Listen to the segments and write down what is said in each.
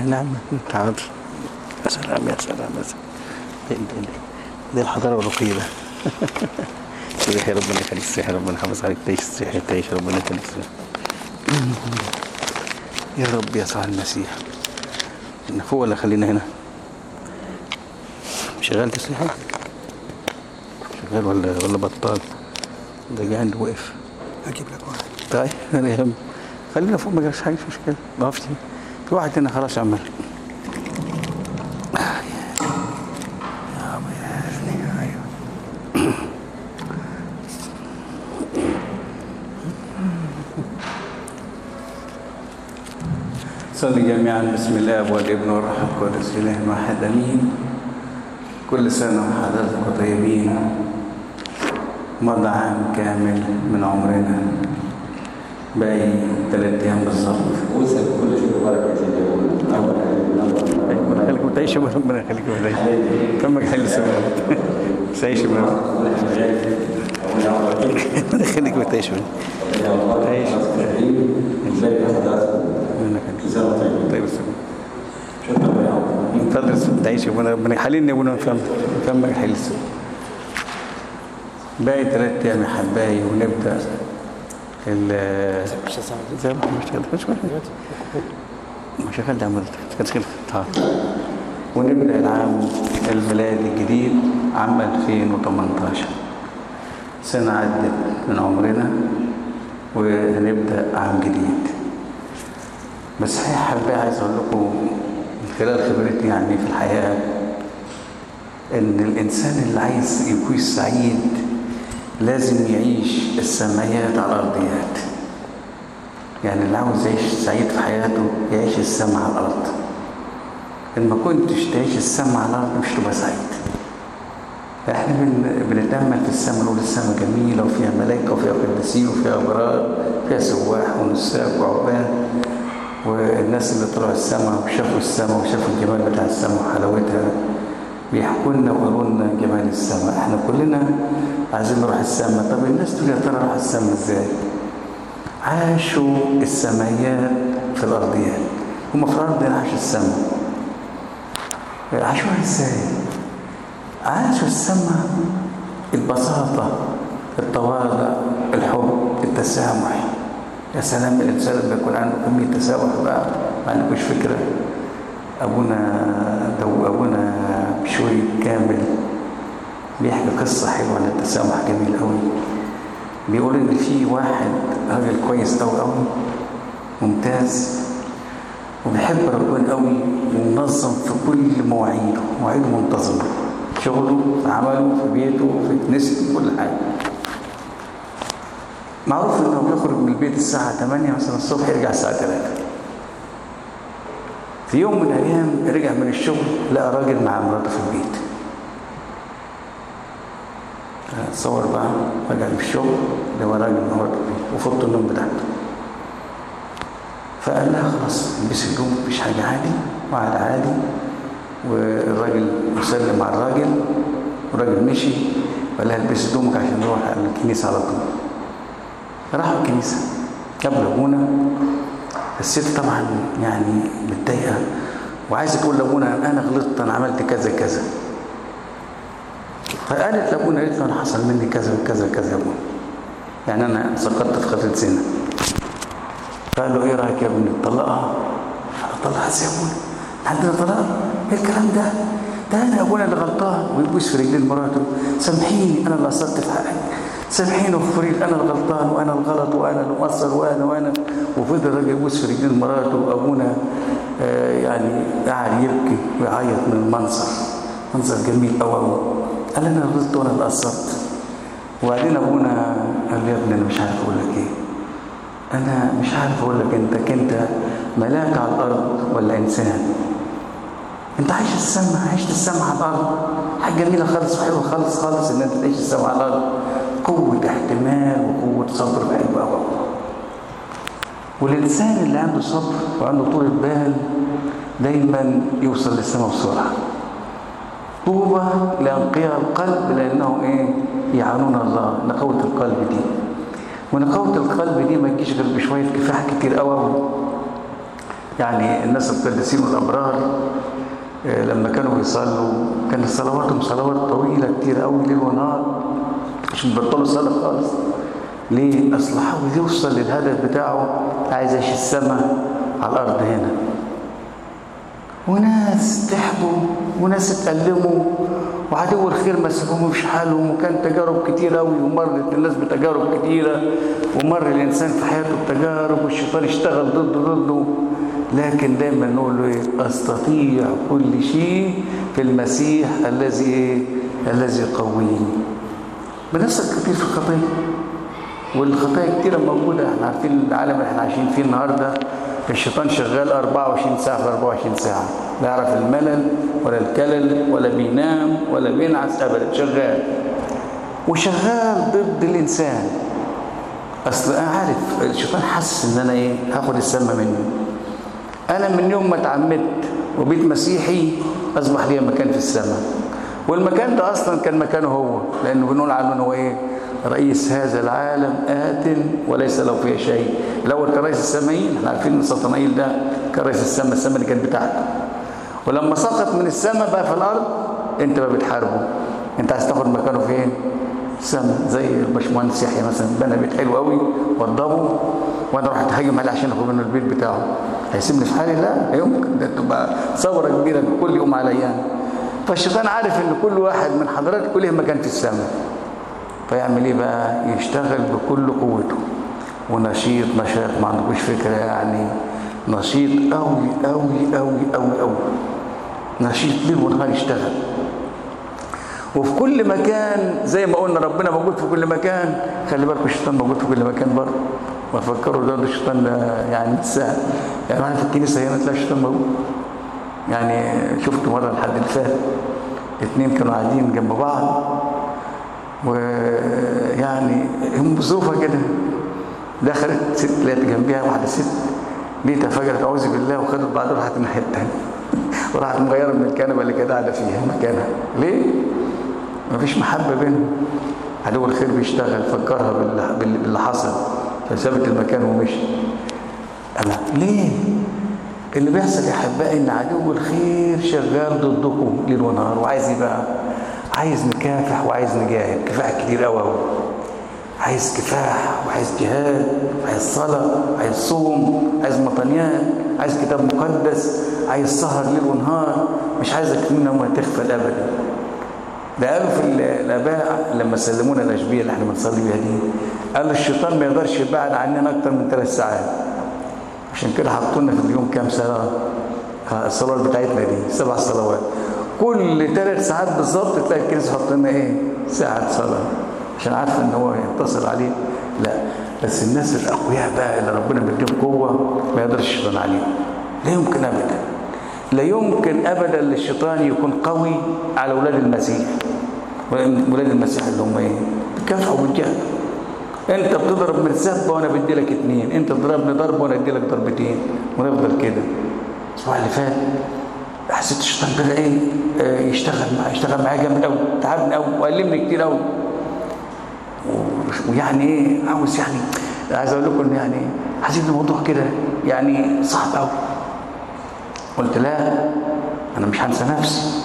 نعم حاضر يا سلام يا سلام يا سلام دي, دي, دي, دي الحضارة الرقية ده صحيح ربنا يخليك صحيح ربنا يحافظ عليك تعيش صحيح تعيش ربنا يخليك صحيح يا رب يا صاحب المسيح احنا فوق ولا خلينا هنا شغال تسليحة شغال ولا ولا بطال ده جاي عنده واقف اجيب لك واحد طيب انا يهم خلينا فوق ما جاش حاجه مش مشكله ما اعرفش في واحد هنا خلاص عمال صلي جميعا بسم الله والابن والروح القدس اله واحد امين كل سنه وحضراتكم طيبين مضى عام كامل من عمرنا باقي ثلاث ايام بالظبط وسب كل شيء بركة يا سيدي أول ربنا يخليكم تعيشوا ربنا يخليكم تعيشوا كمك حلو السماء تعيشوا ربنا يخليكم تعيشوا تعيش ربنا يخليك طيب السماء اتفضل تعيش ربنا يحللني ابونا نفهم نفهمك حل السماء باقي ثلاث ايام يا حبايبي ونبدا ال زي ما احنا مش شغال مش مش شغال ده عملت كانت خلفت ها ونبدا العام الميلادي الجديد عام 2018 سنه عدت من عمرنا وهنبدا عام جديد بس صحيح حبايبي عايز اقول لكم من خلال خبرتي يعني في الحياه ان الانسان اللي عايز يكون سعيد لازم يعيش السمايات على الارضيات يعني اللي عاوز يعيش سعيد في حياته يعيش السما على الارض ان ما كنتش تعيش السما على الارض مش تبقى سعيد احنا بن... بنتامل في السماء نقول السماء جميله وفيها ملائكه وفيها قديسين وفيها ابرار فيها سواح ونساك وعباد والناس اللي طلعوا السماء وشافوا السماء وشافوا الجمال بتاع السماء وحلاوتها بيحكوا لنا ويقولوا لنا جمال السماء احنا كلنا عايزين نروح السماء طب الناس تقول يا ترى اروح السماء ازاي عاشوا السمايات في الارضيات هم في الارض عاشوا السماء عاشوها ازاي عاشوا السماء البساطة التواضع الحب التسامح يا سلام الانسان لما يكون عنده كمية تسامح بقى ما عندكوش فكرة ابونا دو ابونا بشوي كامل بيحكي قصة حلوة عن التسامح جميل قوي بيقول ان في واحد راجل كويس قوي قوي ممتاز وبيحب ربنا قوي ومنظم في كل مواعيده مواعيده منتظمة شغله في عمله في بيته في كنيسته كل حاجة معروف انه بيخرج من البيت الساعة 8 مثلا الصبح يرجع الساعة 3 في يوم من الايام رجع من الشغل لقى راجل مع مراته في البيت تصور بقى رجع من الشغل اللي هو راجل مراته في البيت وفوت النوم بتاعته فقال لها خلاص البسي هدوم مفيش حاجه عادي وقعد عادي والراجل مسلم على الراجل والراجل مشي وقال لها البسي هدومك عشان نروح على الكنيسه على طول راحوا الكنيسه قابلوا ابونا الست طبعا يعني متضايقه وعايزه تقول لابونا انا غلطت انا عملت كذا كذا فقالت لابونا قالت له انا حصل مني كذا وكذا وكذا يا ابونا يعني انا سقطت في خطه زنا قال له ايه رايك يا ابني طلقها طلقها ازاي يا ابونا عندنا طلاق ايه الكلام ده ده انا ابونا اللي غلطان ويبوس في رجلين مراته سامحيني انا اللي قصرت في حقك سامحيني واغفري لي انا الغلطان وانا الغلط وانا المقصر وانا وانا وفضل الراجل يبوس في رجلين مراته وابونا آه يعني قاعد يبكي ويعيط من المنظر منظر جميل قوي قوي قال انا غلطت وانا اللي قصرت وبعدين ابونا قال لي يا ابني انا مش عارف اقول لك ايه انا مش عارف اقول لك انت كنت ملاك على الارض ولا انسان انت عايش السما عشت السما على الارض حاجه جميله خالص وحلوه خالص خالص ان انت تعيش السما على الارض قوه احتمال وقوه صبر حلوه قوي والانسان اللي عنده صبر وعنده طول بال دايما يوصل للسما بسرعه طوبى لانقياء القلب لانهم ايه يعانون الله نقاوه القلب دي ونقاوه القلب دي ما تجيش غير بشويه كفاح كتير قوي يعني الناس القديسين والابرار آه، لما كانوا بيصلوا كانت صلواتهم صلوات طويله كتير قوي ليل ونهار مش بيبطلوا صلاه خالص ليه اصل حاول يوصل للهدف بتاعه عايز يعيش السماء على الارض هنا وناس تعبوا وناس اتألموا وعدو الخير ما سابهمش حالهم وكان تجارب كتيرة قوي ومرت الناس بتجارب كتيرة ومر الإنسان في حياته بتجارب والشيطان اشتغل ضده ضده لكن دايما نقول له ايه استطيع كل شيء في المسيح الذي ايه الذي يقويني بنفسك كتير في الخطيه والخطايا كتيرة موجودة احنا عارفين العالم اللي احنا عايشين فيه النهاردة الشيطان شغال 24 ساعة في 24 ساعة لا يعرف الملل ولا الكلل ولا بينام ولا بينعس أبدا شغال وشغال ضد الإنسان أصل أنا عارف الشيطان حس إن أنا إيه هاخد السما مني أنا من يوم ما اتعمدت وبيت مسيحي أصبح لي مكان في السماء والمكان ده أصلا كان مكانه هو لأنه بنقول عنه إن هو إيه رئيس هذا العالم آت وليس له فيه شيء الأول كان رئيس السمايين احنا عارفين إن سطنائيل ده كان رئيس السماء السماء اللي كانت بتاعته ولما سقط من السماء بقى في الأرض أنت بقى بتحاربه أنت عايز تاخد مكانه فين؟ السماء زي الباشمهندس يحيى مثلا بنى بيت حلو قوي وضبه وانا رحت هاجم عليه عشان اخد منه البيت بتاعه هيسيبني في حالي لا يمكن ده تبقى ثوره كبيره كل يوم عليا فالشيطان عارف ان كل واحد من حضراتكم له مكان في السماء فيعمل ايه بقى يشتغل بكل قوته ونشيط نشاط ما عندكوش فكره يعني نشيط قوي قوي قوي قوي قوي نشيط ليل ونهار يشتغل وفي كل مكان زي ما قلنا ربنا موجود في كل مكان خلي بالكم الشيطان موجود في كل مكان برضه ما فكروا ده الشيطان ده يعني سهل يعني احنا في الكنيسه هنا تلاقي الشيطان موجود يعني شفت مره الحد اللي فات اتنين كانوا قاعدين جنب بعض ويعني هم بظروفها كده دخلت ست لقيت جنبيها واحده ست لقيتها فجرت اعوذ بالله وخدت بعضها راحت الناحيه الثانيه وراحت مغيره من الكنبه اللي كانت قاعده فيها مكانها ليه؟ مفيش محبه بينهم عدو الخير بيشتغل فكرها باللي, باللي حصل فسابت المكان ومشي أنا ليه؟ اللي بيحصل يا احبائي ان عدو الخير شغال ضدكم ليل ونهار وعايز ايه بقى؟ عايز نكافح وعايز نجاهد كفاح كتير قوي قوي عايز كفاح وعايز جهاد وعايز صلاة وعايز صوم عايز مطنيات عايز كتاب مقدس عايز سهر ليل ونهار مش عايزك منا وما تغفل ابدا ده قالوا في الاباء لما سلمونا الاشبيه اللي احنا بنصلي بيها دي قالوا الشيطان ما يقدرش يبعد عننا اكتر من ثلاث ساعات عشان كده حطوا لنا في اليوم كام صلاه الصلوات بتاعتنا دي سبع صلوات كل ثلاث ساعات بالظبط تلاقي الكنيسه حط لنا ايه ساعه صلاه عشان عارفه ان هو ينتصر عليه لا بس الناس الاقوياء بقى اللي ربنا بيديهم قوه ما يقدرش الشيطان عليهم لا يمكن ابدا لا يمكن ابدا للشيطان يكون قوي على اولاد المسيح ولاد المسيح اللي هم ايه بيكافحوا بالجهل انت بتضرب من سبه وانا بدي لك اتنين انت تضربني ضربه وانا ادي لك ضربتين ونفضل كده الاسبوع اللي فات حسيت الشيطان بدا ايه آه يشتغل معايا يشتغل معايا جامد قوي تعبني قوي وقلمني كتير قوي ويعني ايه عاوز يعني عايز اقول لكم يعني حسيت الموضوع كده يعني صعب قوي قلت لا انا مش هنسى نفسي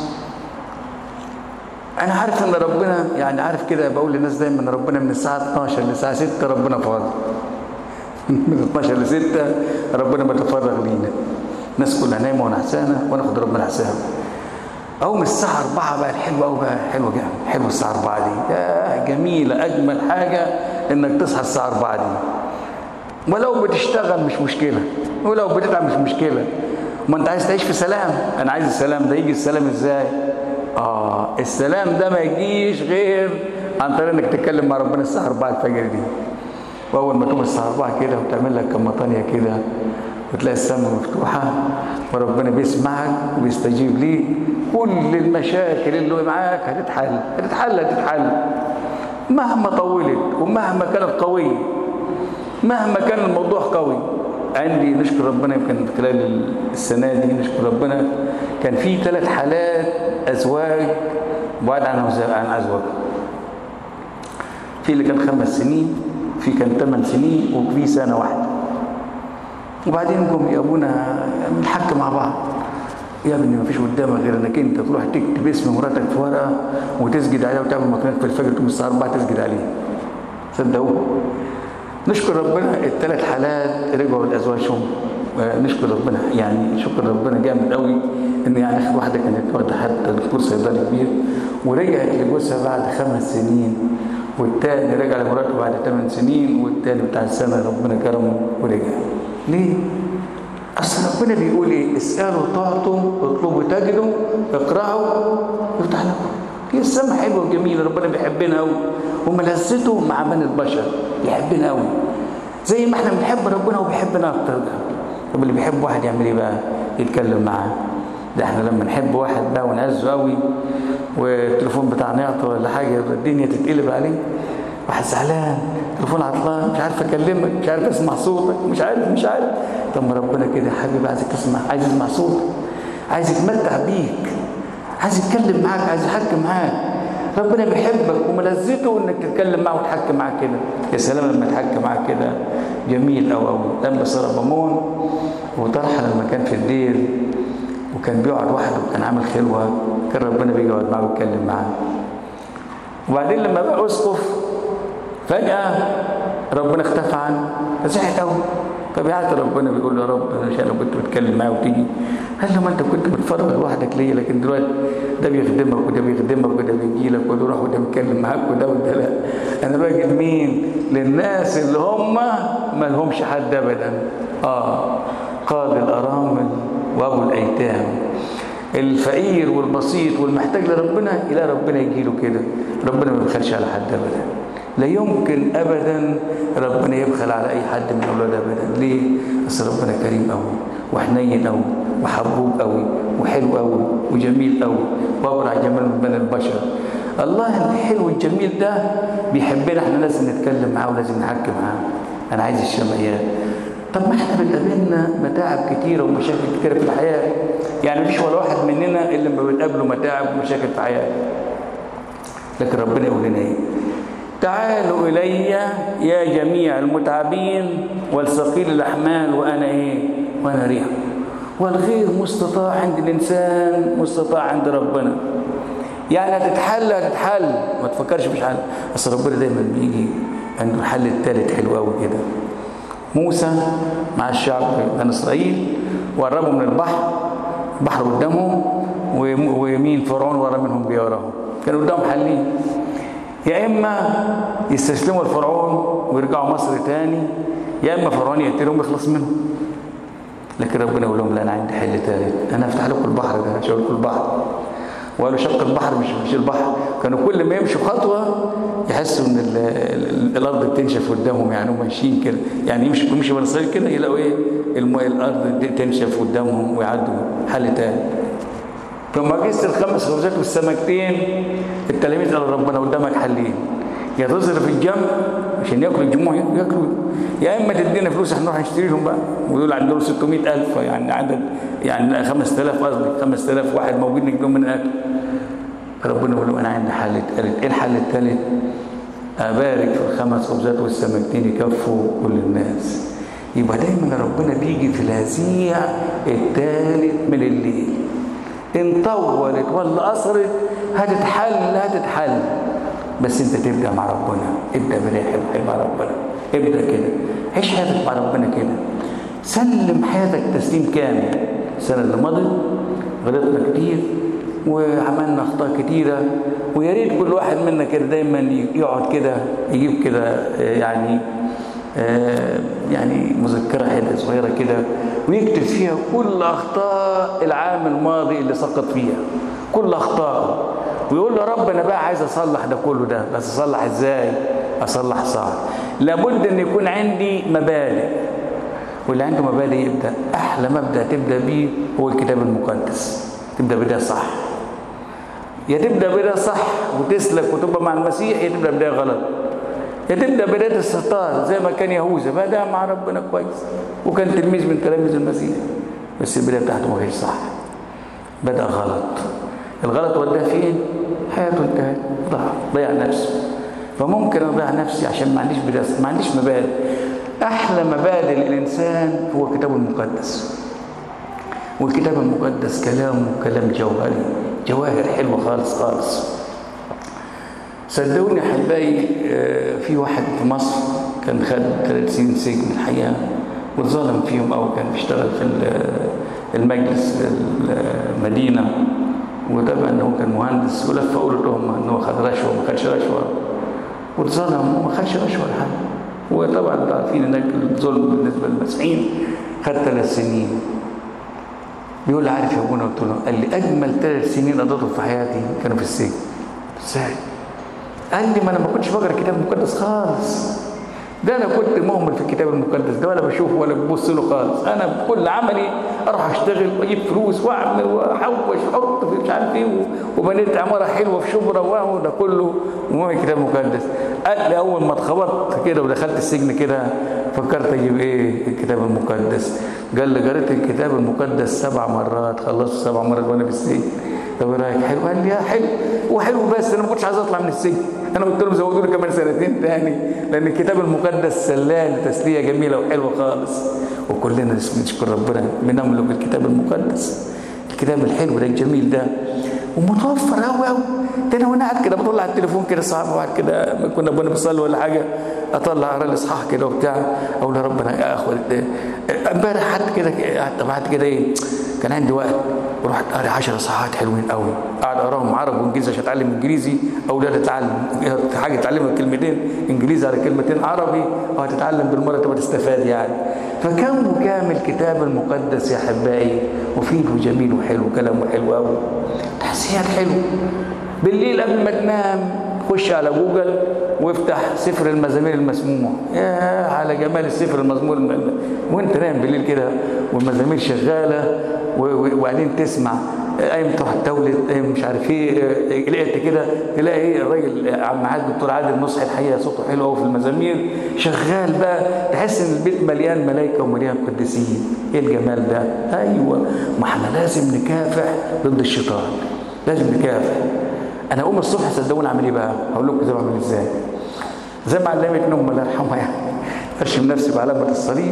انا عارف ان ربنا يعني عارف كده بقول للناس دايما ربنا من الساعه 12 للساعه 6 ربنا فاضي من 12 ل 6 ربنا بيتفرغ لينا الناس كلها نايمه ونعسانه وناخد ربنا حسابه اقوم الساعه 4 بقى الحلوه قوي بقى حلوه جدا حلوه الساعه 4 دي يا جميله اجمل حاجه انك تصحى الساعه 4 دي ولو بتشتغل مش مشكله ولو بتتعب مش مشكله ما انت عايز تعيش في سلام انا عايز السلام ده يجي السلام ازاي اه السلام ده ما يجيش غير عن طريق انك تتكلم مع ربنا الساعه 4 الفجر دي واول ما تقوم الساعه 4 كده وتعمل لك كم طانيه كده وتلاقي السماء مفتوحه وربنا بيسمعك وبيستجيب ليك كل المشاكل اللي معاك هتتحل هتتحل هتتحل مهما طولت ومهما كانت قويه مهما كان الموضوع قوي عندي نشكر ربنا يمكن خلال السنه دي نشكر ربنا كان في ثلاث حالات ازواج بعد عن عن ازواج في اللي كان خمس سنين في كان ثمان سنين وفي سنه واحده وبعدين قوم يا ابونا بنحكي مع بعض يا ابني ما فيش قدامك غير انك انت تروح تكتب اسم مراتك في ورقه وتسجد عليها وتعمل مكانك في الفجر تقوم الساعه 4 تسجد عليها صدقوه نشكر ربنا الثلاث حالات رجعوا لازواجهم نشكر ربنا يعني شكر ربنا جامد قوي ان يعني اخر واحده كانت واخده حتى دكتور صيدلي كبير ورجعت لجوزها بعد خمس سنين والتاني رجع لمراته بعد ثمان سنين والتاني بتاع السنه ربنا كرمه ورجع ليه؟ اصل ربنا بيقول ايه؟ اسالوا تعطوا اطلبوا تجدوا اقرأوا يفتح لكم هي السماء حلوه وجميله ربنا بيحبنا قوي وملذته مع بني البشر بيحبنا قوي زي ما احنا بنحب ربنا وبيحبنا اكتر ده طب اللي بيحب واحد يعمل ايه بقى؟ يتكلم معاه ده احنا لما نحب واحد بقى ونعزه قوي والتليفون بتاعنا يعطل ولا حاجه الدنيا تتقلب عليه واحد زعلان تليفون عطلان مش عارف اكلمك مش عارف اسمع صوتك مش عارف مش عارف طب ما ربنا كده يا حبيبي عايزك تسمع عايز يسمع صوتك عايز يتمتع بيك عايز يتكلم معاك عايز يحكي معاك ربنا بيحبك وملذته انك تتكلم معاه وتحكي معاه كده يا سلام لما تحكي معاه كده جميل قوي قوي لما صار بمون وطرحه لما كان في الدير وكان بيقعد وحده وكان عامل خلوه كان ربنا بيجي يقعد معاه ويتكلم معاه وبعدين لما بقى اسقف فجاه ربنا اختفى عنه فزعل قوي فبيعت ربنا بيقول له يا رب انا مش انا كنت بتكلم معاه وتيجي قال له ما انت كنت بتفرغ لوحدك ليه لكن دلوقتي ده بيخدمك وده بيخدمك وده بيجي لك وده يروح وده بيتكلم معاك وده وده لا انا باجي لمين للناس اللي هم ما لهمش حد ابدا اه قاضي الارامل وابو الايتام الفقير والبسيط والمحتاج لربنا الى ربنا يجي له كده ربنا ما بيبخلش على حد ابدا لا يمكن ابدا ربنا يبخل على اي حد من اولاد ابدا ليه اصل ربنا كريم قوي وحنين قوي وحبوب قوي وحلو قوي وجميل قوي وابرع جمال من بني البشر الله الحلو الجميل ده بيحبنا احنا لازم نتكلم معاه ولازم نحكي معاه انا عايز الشمعيات طب ما احنا بتقابلنا متاعب كتيره ومشاكل كتيره في الحياه يعني مفيش ولا واحد مننا الا لما بنقابله متاعب ومشاكل في حياته لكن ربنا يقول لنا ايه تعالوا إلي يا جميع المتعبين والثقيل الأحمال وأنا إيه وأنا ريح والغير مستطاع عند الإنسان مستطاع عند ربنا يعني هتتحل هتتحل ما تفكرش مش حل أصل ربنا دايما بيجي عنده الحل الثالث حلو قوي كده موسى مع الشعب بني إسرائيل وقربوا من البحر البحر قدامهم ويمين فرعون ورا منهم بيوراهم كانوا قدامهم حلين يا إما يستسلموا لفرعون ويرجعوا مصر تاني يا إما فرعون يقتلهم ويخلص منهم لكن ربنا يقول لهم لا أنا عندي حل ثالث أنا أفتح لكم البحر ده أشوف لكم البحر وقالوا شق البحر مش مش البحر كانوا كل ما يمشوا خطوة يحسوا إن ال ال الأرض بتنشف قدامهم يعني هم ماشيين كده يعني يمشوا يمشوا بني إسرائيل كده يلاقوا إيه الماء الأرض تنشف قدامهم ويعدوا حل تاني ثم جيس الخمس خبزات والسمكتين التلاميذ قالوا ربنا قدامك حلين يا تصرف الجمع عشان ياكلوا الجموع ياكلوا يا اما تدينا فلوس احنا نروح نشتري لهم بقى ودول عندهم 600000 يعني عدد يعني 5000 قصدي 5000 واحد موجود نجيبهم من الاكل فربنا يقول لهم انا عندي حل ثالث ايه الحل الثالث؟ ابارك في الخمس خبزات والسمكتين يكفوا كل الناس يبقى دايما ربنا بيجي في الهزيع الثالث من الليل ان طولت ولا قصرت هتتحل هتتحل بس انت تبدا مع ربنا ابدا بدايه حلوه مع ربنا ابدا كده عيش حياتك مع ربنا كده سلم حياتك تسليم كامل السنه اللي مضت غلطنا كتير وعملنا اخطاء كتيره ويا ريت كل واحد منا كده دايما يقعد كده يجيب كده يعني يعني مذكرة حلوة صغيرة كده ويكتب فيها كل أخطاء العام الماضي اللي سقط فيها كل أخطاء ويقول له رب أنا بقى عايز أصلح ده كله ده بس أصلح إزاي أصلح صح لابد أن يكون عندي مبادئ واللي عنده مبادئ يبدأ أحلى مبدأ تبدأ بيه هو الكتاب المقدس تبدأ بداية صح يا تبدأ بداية صح وتسلك وتبقى مع المسيح يا تبدأ بداية غلط يا تبدا بدايه الستار زي ما كان يهوذا بدا مع ربنا كويس وكان تلميذ من تلاميذ المسيح بس البدايه بتاعته ما كانتش صح بدا غلط الغلط وداه فين حياته انتهت ضاع ضيع نفسه فممكن اضيع نفسي عشان ما عنديش بدايه ما عنديش مبادئ احلى مبادئ الانسان هو كتابه المقدس والكتاب المقدس كلامه كلام جوهري جواهر حلوه خالص خالص صدقوني احبائي آه، في واحد في مصر كان خد 30 سجن الحقيقه واتظلم فيهم او كان بيشتغل في ال- المجلس المدينه وطبعا هو كان مهندس ولفقوا له تهمه ان هو خد رشوه ما خدش رشوه واتظلم وما خدش رشوه ولا حاجه وطبعا انتوا عارفين هناك الظلم بالنسبه للمسيحيين خد ثلاث سنين بيقول لي عارف يا ابونا قلت له قال لي اجمل ثلاث سنين قضيتهم في حياتي كانوا في السجن ازاي؟ قال لي ما انا ما كنتش بقرا الكتاب المقدس خالص ده انا كنت مهمل في الكتاب المقدس ده ولا بشوفه ولا ببص له خالص انا بكل عملي اروح اشتغل واجيب فلوس واعمل واحوش واحط في مش عارف ايه وبنيت عماره حلوه في شبرا واهو ده كله وما الكتاب المقدس قال لي اول ما اتخبطت كده ودخلت السجن كده فكرت اجيب ايه الكتاب المقدس قال لي قريت الكتاب المقدس سبع مرات خلصت سبع مرات وانا في السجن طب ايه رايك حلو قال لي يا حلو هو حلو بس انا ما كنتش عايز اطلع من السجن انا قلت لهم زودوا لي كمان سنتين تاني لان الكتاب المقدس سلان تسليه جميله وحلوه خالص وكلنا نشكر ربنا بنملك الكتاب المقدس الكتاب الحلو ده الجميل ده ومتوفر قوي قوي ده انا وانا قاعد كده بطلع على التليفون كده صعب واحد كده ما كنا ابونا بيصلي ولا حاجه اطلع اقرا الاصحاح كده وبتاع اقول يا ربنا يا اخوة امبارح حد كده قعدت بعد كده ايه كان عندي وقت ورحت قاري 10 اصحاحات حلوين قوي قاعد اقراهم عربي وانجليزي عشان اتعلم انجليزي اولاد اتعلم حاجه تتعلمها كلمتين انجليزي على كلمتين عربي وهتتعلم بالمره تبقى تستفاد يعني فكم وكام الكتاب المقدس يا احبائي وفيه جميل وحلو كلامه حلو قوي تحسيات حلو بالليل قبل ما تنام خش على جوجل وافتح سفر المزامير المسموع يا على جمال السفر المزمور الم... وانت نايم بالليل كده والمزامير شغاله وبعدين تسمع قايم تروح تولد قايم مش عارف ايه لقيت كده تلاقي ايه الراجل عم عادل الدكتور عادل نصحي الحقيقه صوته حلو قوي في المزامير شغال بقى تحس ان البيت مليان ملائكه ومليان قديسين ايه الجمال ده ايوه ما احنا لازم نكافح ضد الشيطان لازم نكافح انا اقوم الصبح صدقوني اعمل ايه بقى هقول لكم زي ما اعمل ازاي زي ما علمتني امي الله يرحمها يعني ارشم نفسي بعلامه الصليب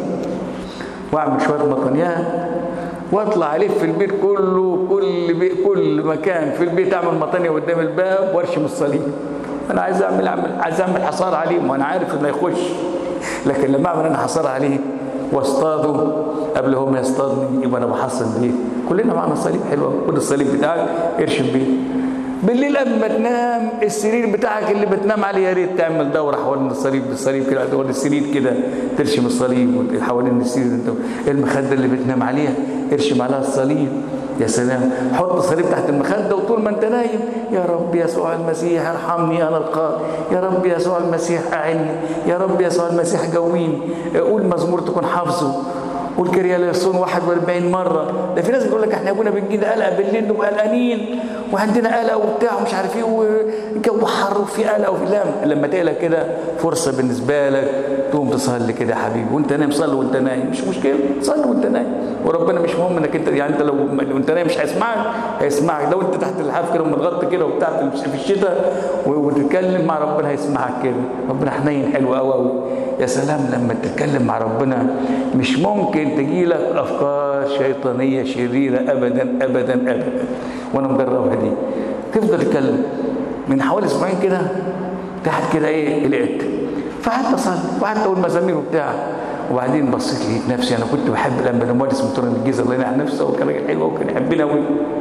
واعمل شويه مطنيات واطلع الف في البيت كله كل بي كل مكان في البيت اعمل مطنيه قدام الباب وارشم الصليب انا عايز اعمل اعمل عايز اعمل حصار عليه وانا عارف انه يخش لكن لما اعمل انا حصار عليه واصطاده قبل هم يصطادني يبقى انا بحصن بيه كلنا معنا صليب حلو خد الصليب بتاعك ارشم بيه بالليل قبل ما تنام السرير بتاعك اللي بتنام عليه يا ريت تعمل دوره حوالين الصليب بالصليب كده حوالين السرير كده ترشم الصليب حوالين السرير انت المخده اللي بتنام عليها ارشم عليها الصليب يا سلام حط الصليب تحت المخده وطول ما انت نايم يا رب يسوع المسيح ارحمني انا القائل يا رب يسوع المسيح اعني يا رب يسوع المسيح قويني قول مزمور تكون حافظه قول كريا ليصون 41 مره ده في ناس بتقول لك احنا ابونا بنجي قلق بالليل نبقى قلقانين وعندنا قلق وبتاع ومش عارف ايه والجو حر وفي قلق وفي لا لما تقلق كده فرصه بالنسبه لك تقوم تصلي كده يا حبيبي وانت نايم صلي وانت نايم مش مشكله صلي وانت نايم وربنا مش مهم انك انت يعني انت لو وانت نايم مش هيسمعك هيسمعك لو انت تحت اللحاف كده ومتغطي كده وبتاع في الشتاء وتتكلم مع ربنا هيسمعك كده ربنا حنين حلو قوي قوي يا سلام لما تتكلم مع ربنا مش ممكن تجي لك افكار شيطانيه شريره ابدا ابدا ابدا وانا مجربها دي تفضل تتكلم من حوالي اسبوعين كده تحت كده ايه قلقت فقعدت اصلي وقعدت اقول مزامير وبتاع وبعدين بصيت لقيت نفسي انا كنت بحب لما المهندس مطران الجيزه الله ينعم نفسه وكان راجل حلو وكان يحبنا قوي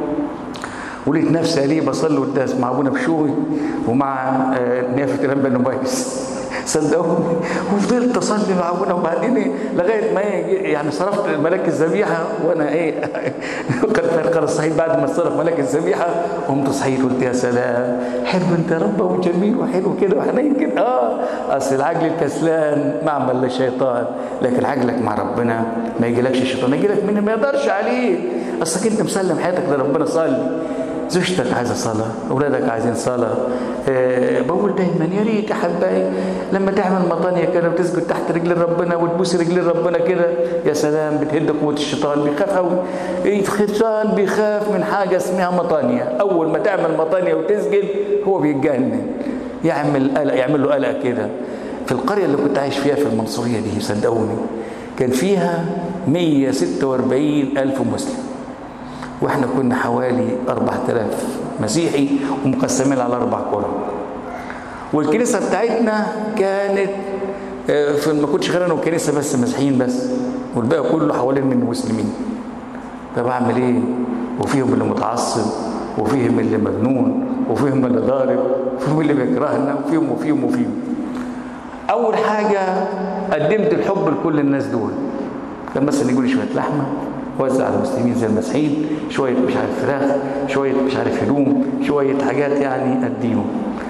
ولقيت نفسي ليه بصلي قداس مع ابونا بشوي ومع نيافه الانبا النبايس صدقوني وفضلت اصلي مع ابونا وبعدين ايه لغايه ما يعني صرفت ملاك الذبيحه وانا ايه قد خلاص صحيت بعد ما صرف ملاك الذبيحه قمت صحيت قلت يا سلام حلو انت يا رب وجميل وحلو كده وحنين كده اه اصل العجل الكسلان معمل للشيطان لكن عجلك مع ربنا ما يجيلكش الشيطان يجي لك منه ما يقدرش عليه اصلك انت مسلم حياتك لربنا صلي زوجتك عايزه صلاه اولادك عايزين صلاه أه بقول دايما يا ريت يا حبايبي لما تعمل مطانيه كده وتسجد تحت رجل ربنا وتبوس رجل ربنا كده يا سلام بتهد قوه الشيطان بيخاف قوي الشيطان بيخاف من حاجه اسمها مطانيه اول ما تعمل مطانيه وتسجد هو بيتجنن يعمل قلق يعمل له قلق كده في القريه اللي كنت عايش فيها في المنصوريه دي صدقوني كان فيها 146 الف مسلم واحنا كنا حوالي 4000 مسيحي ومقسمين على اربع قرى والكنيسه بتاعتنا كانت في ما كنتش غير انا والكنيسه بس مسيحيين بس والباقي كله حوالين من مسلمين طب اعمل ايه وفيهم اللي متعصب وفيهم اللي مجنون وفيهم اللي ضارب وفيهم اللي بيكرهنا وفيهم وفيهم وفيهم اول حاجه قدمت الحب لكل الناس دول كان مثلا يقول لي شويه لحمه وزع على المسلمين زي المسيحيين شويه مش عارف فراخ شويه مش عارف هدوم شويه حاجات يعني اديهم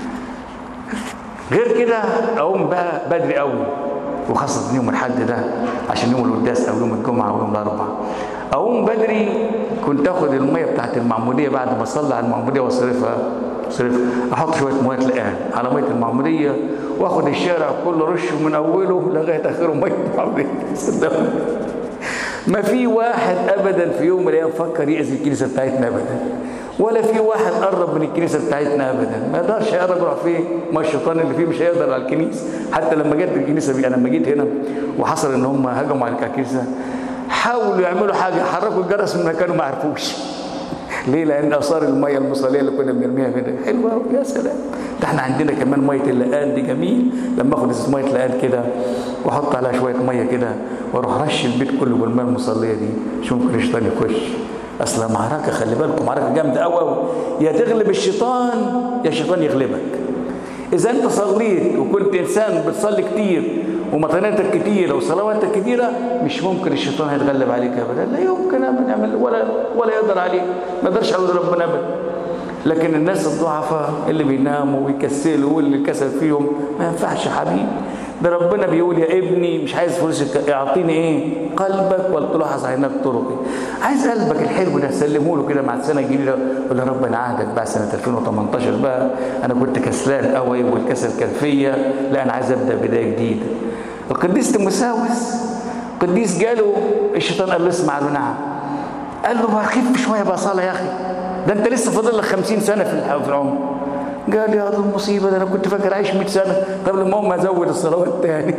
غير كده اقوم بقى بدري قوي وخاصه يوم الحد ده عشان يوم القداس او يوم الجمعه ويوم الاربعاء اقوم بدري كنت اخد الميه بتاعت المعموديه بعد ما اصلي على المعموديه واصرفها صرف احط شويه ميه لقان على ميه المعموديه واخد الشارع كله رشه من اوله لغايه اخره ميه المعموديه صدقوني ما في واحد ابدا في يوم من الايام فكر يأذي الكنيسه بتاعتنا ابدا ولا في واحد قرب من الكنيسه بتاعتنا ابدا ما يقدرش يقرب يروح فين ما الشيطان اللي فيه مش هيقدر على الكنيسه حتى لما جت الكنيسه دي انا لما جيت هنا وحصل ان هم هجموا على الكنيسه حاولوا يعملوا حاجه حركوا الجرس من مكانه ما عرفوش ليه لان اثار الميه المصليه اللي كنا بنرميها هنا حلوه قوي يا سلام ده احنا عندنا كمان ميه اللقان دي جميل لما اخد ازازه ميه لقان كده واحط عليها شويه ميه كده واروح رش البيت كله بالميه المصليه دي مش ممكن الشيطان يخش اصل معركه خلي بالكم معركه جامده قوي قوي يا تغلب الشيطان يا الشيطان يغلبك اذا انت صليت وكنت انسان بتصلي كتير ومطاناتك كتيرة وصلواتك كتيرة مش ممكن الشيطان هيتغلب عليك ابدا لا يمكن ابدا يعمل ولا ولا يقدر عليك ما يقدرش على ربنا ابدا لكن الناس الضعفاء اللي بيناموا ويكسلوا واللي كسل فيهم ما ينفعش يا حبيبي ده ربنا بيقول يا ابني مش عايز فلوسك اعطيني ايه قلبك ولتلاحظ عينك طرقي عايز قلبك الحلو ده سلمه له كده مع السنه الجديده قول يا رب انا عهدك بقى سنه 2018 بقى انا كنت كسلان قوي والكسل كان فيا لا انا عايز ابدا بدايه جديده القديس تيموساوس قديس جاله الشيطان قال له اسمع له نعم قال له ما خف شويه بقى صلاه يا اخي ده انت لسه فاضل لك 50 سنه في العمر قال يا هذه المصيبه ده انا كنت فاكر عايش 100 سنه طب لما هم ازود الصلوات تاني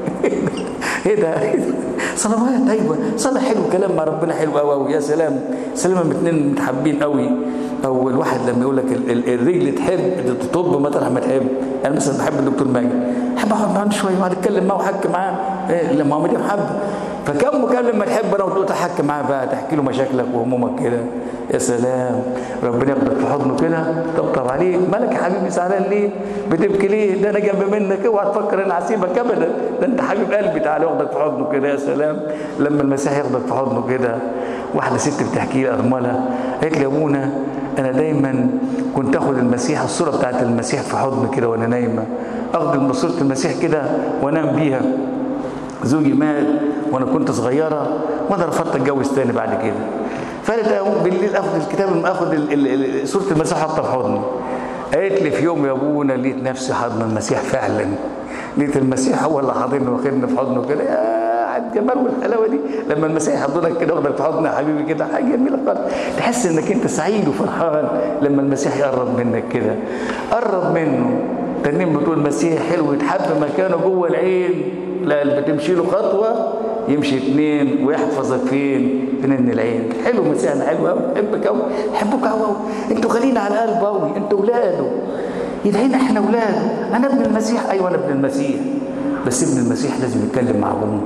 ايه ده صلوات ايوه صلاه حلو كلام مع ربنا حلو قوي قوي يا سلام سلام لما اتنين متحبين قوي او الواحد لما يقول لك الرجل تحب تطب مطرح ما تحب انا مثلا بحب الدكتور ماجد احب اقعد معاه شويه واقعد اتكلم معاه واحكي معاه إيه لما هو محبه فكم مكالمه ما تحب انا وتقول تحكي معاه بقى تحكي له مشاكلك وهمومك كده يا سلام ربنا ياخدك في حضنه كده طبطب عليك مالك يا حبيبي زعلان ليه بتبكي ليه ده انا جنب منك اوعى تفكر انا هسيبك ابدا ده انت حبيب قلبي تعالى ياخدك في حضنه كده يا سلام لما المسيح ياخدك في حضنه كده واحده ست بتحكي لي ارمله قالت لي يا ابونا انا دايما كنت اخد المسيح الصوره بتاعت المسيح في حضني كده وانا نايمه اخد صوره المسيح كده وانام بيها زوجي مات وانا كنت صغيره وانا رفضت اتجوز تاني بعد كده فقالت اقوم بالليل اخد الكتاب اخد صوره المسيح احطها في حضني قالت لي في يوم يا ابونا لقيت نفسي حضن المسيح فعلا لقيت المسيح هو اللي حاضني واخدني في حضنه كده يا على الجمال والحلاوه دي لما المسيح يحضنك كده واخدك في حضنه يا حبيبي كده حاجه جميله خالص تحس انك انت سعيد وفرحان لما المسيح يقرب منك كده قرب منه تنين بتقول المسيح حلو يتحب مكانه جوه العين لا بتمشي له خطوه يمشي اثنين ويحفظك فين في نن العين حلو مسيحنا حلو قوي بحبك قوي بحبك قوي قوي انتوا غاليين على القلب قوي انتوا ولاده يدعينا احنا ولاده انا ابن المسيح ايوه انا ابن المسيح بس ابن المسيح لازم يتكلم مع ابوه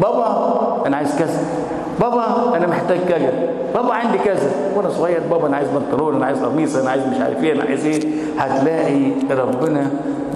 بابا انا عايز كذا بابا انا محتاج كذا بابا عندي كذا وانا صغير بابا انا عايز بنطلون انا عايز قميص انا عايز مش عارف ايه انا عايز ايه هتلاقي ربنا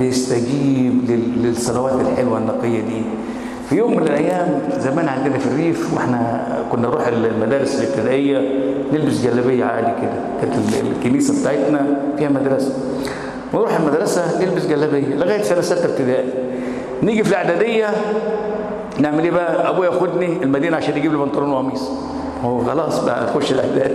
بيستجيب للصلوات الحلوه النقيه دي في يوم من الايام زمان عندنا في الريف واحنا كنا نروح المدارس الابتدائيه نلبس جلابيه عادي كده كانت الكنيسه بتاعتنا فيها مدرسه ونروح المدرسه نلبس جلابيه لغايه سنه سته ابتدائي نيجي في الاعداديه نعمل ايه بقى ابويا ياخدني المدينه عشان يجيب لي بنطلون وقميص هو خلاص بقى اخش الاعدادي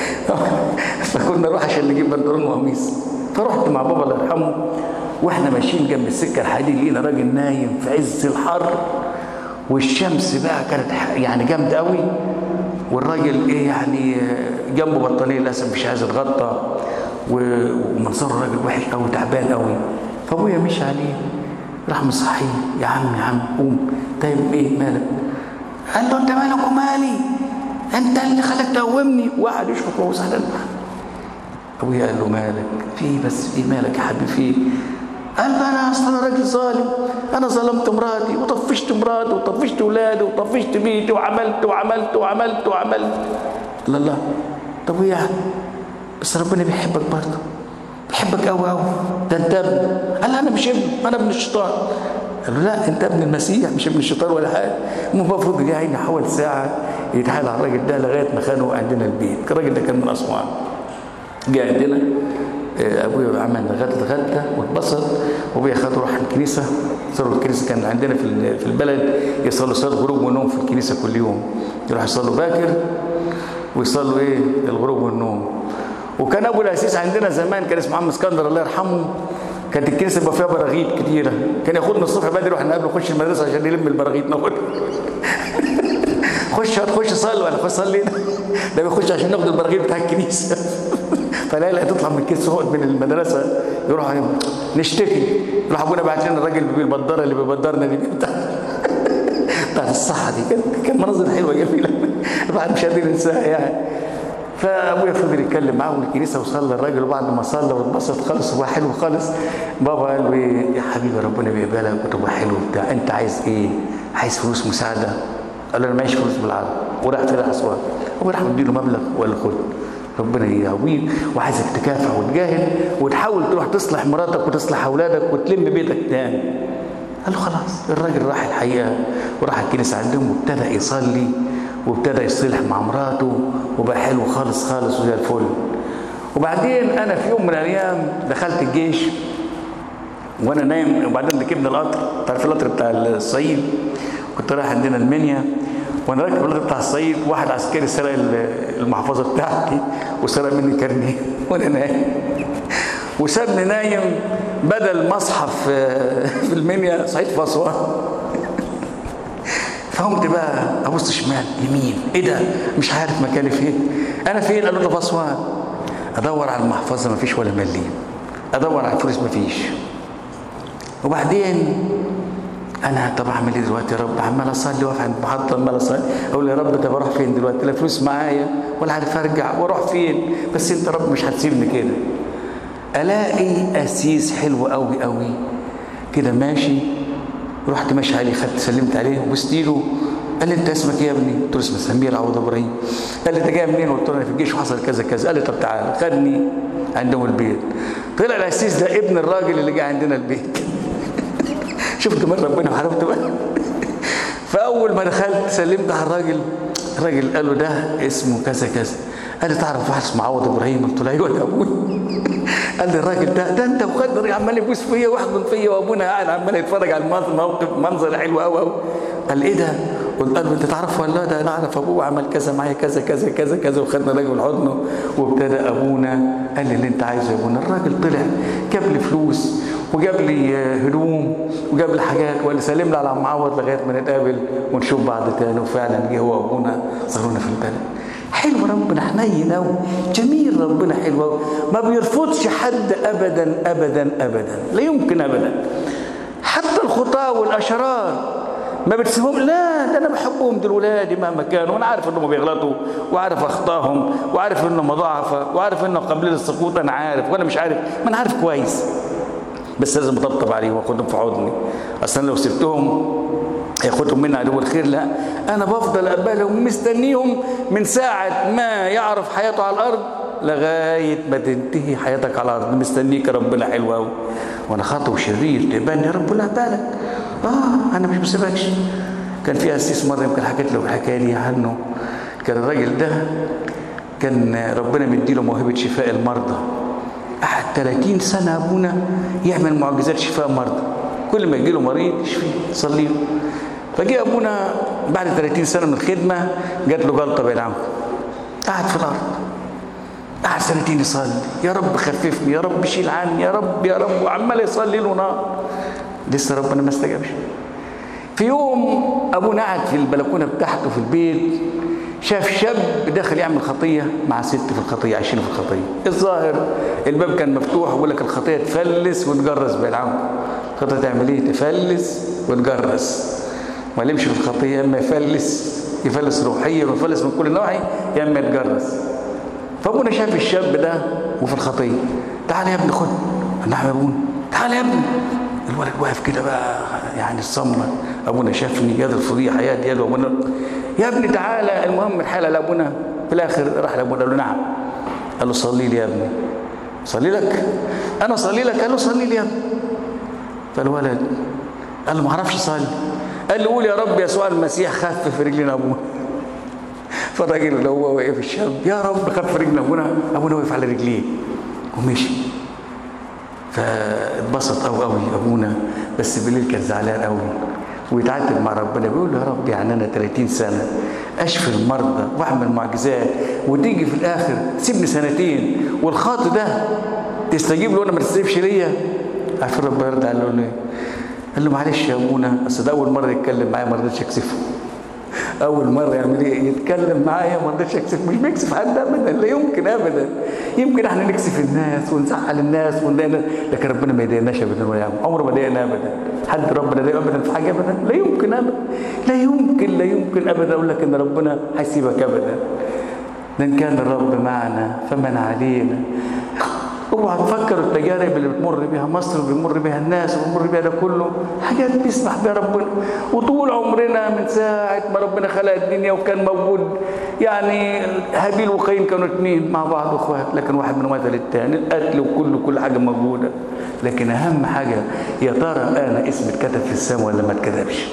فكنا نروح عشان نجيب بنطلون وقميص فرحت مع بابا الله يرحمه واحنا ماشيين جنب السكه الحديد لقينا راجل نايم في عز الحر والشمس بقى كانت يعني جامده قوي والراجل ايه يعني جنبه بطانيه للاسف مش عايز يتغطى ومنظره راجل وحش قوي تعبان قوي فابويا مشي عليه راح مصحيه يا عم يا عم قوم طيب ايه مالك قال له انت مالك ومالي انت اللي خلاك تقومني وقعد يشفق وهو زعلان ابويا قال له مالك في إيه بس في مالك يا حبيبي في إيه؟ قال له انا اصلا انا راجل ظالم انا ظلمت مراتي وطفشت مراتي وطفشت اولادي وطفشت بيتي وعملت وعملت وعملت وعملت لا لا طب وإيه يعني بس ربنا بيحبك برضه بيحبك قوي قوي ده انت ابن قال انا مش ابن انا ابن الشيطان قال له لا انت ابن المسيح مش ابن الشيطان ولا حاجه المفروض جه عيني حوالي ساعه يتحايل على الراجل ده لغايه ما خانه عندنا البيت الراجل ده كان من اسوان جه عندنا آه، ابويا عمل غدا غدا واتبسط وابويا خده راح الكنيسه صلوا الكنيسه كان عندنا في ال- في البلد يصلوا صلاه غروب ونوم في الكنيسه كل يوم يروحوا يصلوا باكر ويصلوا ايه الغروب والنوم وكان ابو الاسيس عندنا زمان كان اسمه عم اسكندر الله يرحمه كانت الكنيسه يبقى فيها براغيث كتيره كان ياخدنا الصبح بدري واحنا قبل نخش المدرسه عشان نلم البراغيث ناخدها خش هتخش صلي ولا خش صلي ده بيخش عشان ناخد البراغيث بتاع الكنيسه فلاقي هتطلع من الكيس هو من المدرسه يروح عليهم نشتكي يروح ابونا بعت لنا الراجل بالبداره اللي بيبدرنا دي بتاع بتاعت الصحه دي كان كان مناظر حلوه جميله الواحد مش قادر ينساها يعني فابويا فضل يتكلم معاه من الكنيسه وصلى الراجل وبعد ما صلى واتبسط خالص وبقى حلو خالص بابا قال له ايه يا حبيبي ربنا بيقبلك وتبقى حلو بتاع انت عايز ايه؟ عايز فلوس مساعده؟ قال له انا معيش فلوس بالعرض وراح طلع اسوان هو راح مديله مبلغ ولا خد ربنا يقويك وعايزك تكافح وتجاهد وتحاول تروح تصلح مراتك وتصلح اولادك وتلم بيتك تاني قال له خلاص الراجل راح الحقيقه وراح الكنيسه عندهم وابتدى يصلي وابتدى يصلح مع مراته وبقى حلو خالص خالص وزي الفل وبعدين انا في يوم من الايام دخلت الجيش وانا نايم وبعدين ركبنا القطر تعرف القطر بتاع الصعيد كنت رايح عندنا المنيا وانا راكب القطر بتاع الصعيد واحد عسكري سرق المحفظه بتاعتي وسرق مني كارنيه وانا نايم وسابني نايم بدل مصحف في المنيا صحيت في اسوان فقمت بقى ابص شمال يمين ايه ده مش عارف مكاني فين انا فين قالوا لي في اسوان ادور على المحفظه ما فيش ولا مليم ادور على الفلوس ما فيش وبعدين انا طب اعمل ايه دلوقتي يا رب عمال اصلي واقف عند المحطه عمال اصلي اقول يا رب طب اروح فين دلوقتي لا فلوس معايا ولا عارف ارجع واروح فين بس انت رب مش هتسيبني كده الاقي اسيس حلو قوي قوي كده ماشي رحت ماشي عليه خدت سلمت عليه وبست له قال لي انت اسمك ايه يا ابني؟ قلت له اسمي سمير عوض ابراهيم قال لي انت جاي منين؟ قلت له انا في الجيش وحصل كذا كذا قال لي طب تعالى خدني عندهم البيت طلع الاسيس ده ابن الراجل اللي جه عندنا البيت شفت من ربنا وعرفت بقى فاول ما دخلت سلمت على الراجل الراجل قال له ده اسمه كذا كذا قال لي تعرف واحد اسمه عوض ابراهيم قلت له ايوه ده ابوي قال لي الراجل ده ده انت وخدر عمال يبوس فيا ويحضن فيا وابونا قاعد عمال يتفرج على الموقف منظر حلو قوي قوي قال لي ايه ده؟ قلت له انت تعرفه ولا لا ده انا اعرف ابوه عمل كذا معايا كذا كذا كذا كذا وخدنا راجل حضنه وابتدى ابونا قال لي اللي انت عايزه يا ابونا الراجل طلع جاب لي فلوس وجاب لي هدوم وجاب لي حاجات وقال لي سلم لي على عم عوض لغايه ما نتقابل ونشوف بعض تاني وفعلا جه هو وابونا صارونا في البلد حلو ربنا حنين قوي جميل ربنا حلو قوي ما بيرفضش حد ابدا ابدا ابدا لا يمكن ابدا حتى الخطاه والاشرار ما بتسيبهم لا ده انا بحبهم دول ولادي مهما كانوا وانا عارف انهم بيغلطوا وعارف اخطائهم وعارف انهم ضعفاء وعارف انهم قابلين للسقوط انا عارف وانا مش عارف ما انا عارف كويس بس لازم اطبطب عليهم واخدهم في حضني اصلا لو سبتهم ياخدهم مني عدو الخير لا انا بفضل اقبلهم مستنيهم من ساعه ما يعرف حياته على الارض لغايه ما تنتهي حياتك على الارض مستنيك ربنا حلو قوي وانا خاطئ وشرير تقبلني يا رب لا بالك اه انا مش بسيبكش كان في اسيس مره يمكن حكيت له الحكايه دي عنه كان الراجل ده كان ربنا مديله موهبه شفاء المرضى قعد 30 سنه ابونا يعمل معجزات شفاء مرضى كل ما يجي له مريض يشفيه يصلي له فجاء ابونا بعد 30 سنه من الخدمه جات له جلطه بعيد عنكم قعد في الارض قعد سنتين يصلي يا رب خففني يا رب شيل عني يا رب يا رب وعمال يصلي له نار لسه ربنا ما استجابش في يوم ابونا قعد في البلكونه بتاعته في البيت شاف شاب داخل يعمل خطيه مع ست في الخطيه عايشين في الخطيه الظاهر الباب كان مفتوح ويقول لك الخطيه تفلس وتجرس بعيد عنكم الخطيه تعمل ايه تفلس وتجرس ما يمشي في الخطيه يا اما يفلس يفلس روحيا ويفلس من كل نواحي يا اما يتجرس فابونا شاف الشاب ده وفي الخطيه تعال يا ابني خد نعم يا ابونا تعال يا ابني الولد واقف كده بقى يعني الصمت ابونا شافني يد الفضيحه يد يد ابونا يا ابني تعالى المهم الحاله لابونا في الاخر راح لابونا قال له نعم قال له صلي لي يا ابني صلي لك انا صلي لك قال له صلي لي يا ابني فالولد قال له ما اعرفش اصلي قال له قول يا رب يسوع المسيح خفف رجلنا ابونا فالراجل اللي هو واقف الشاب يا رب خفف رجلنا ابونا ابونا وقف على رجليه ومشي فاتبسط قوي قوي ابونا بس بالليل كان زعلان قوي ويتعاتب مع ربنا بيقول له يا رب يعني انا 30 سنه اشفي المرضى واعمل معجزات وتيجي في الاخر تسيبني سنتين والخاطئ ده تستجيب له انا ما تستجيبش ليا عارف ربنا يرد عليه قال له ايه؟ قال له معلش يا ابونا اصل ده اول مره يتكلم معايا ما رضيتش اكسفه اول مره يعمل ايه يتكلم معايا ما رضيتش اكسف مش بيكسف حد ابدا لا يمكن ابدا يمكن احنا نكسف الناس ونزعل الناس ونضايق لكن ربنا ما يضايقناش ابدا ولا يعمل عمره ما ضايقنا ابدا حد ربنا ضايقه ابدا في حاجه ابدا لا يمكن ابدا لا يمكن لا يمكن ابدا اقول لك ان ربنا هيسيبك ابدا لان كان الرب معنا فمن علينا اوعى تفكر التجارب اللي بتمر بيها مصر وبيمر بيها الناس وبيمر بيها ده كله حاجات بيسمح بيها ربنا وطول عمرنا من ساعه ما ربنا خلق الدنيا وكان موجود يعني هابيل وقايين كانوا اثنين مع بعض اخوات لكن واحد منهم قتل الثاني القتل وكل كل حاجه موجوده لكن اهم حاجه يا ترى انا اسمي اتكتب في السماء ولا ما اتكتبش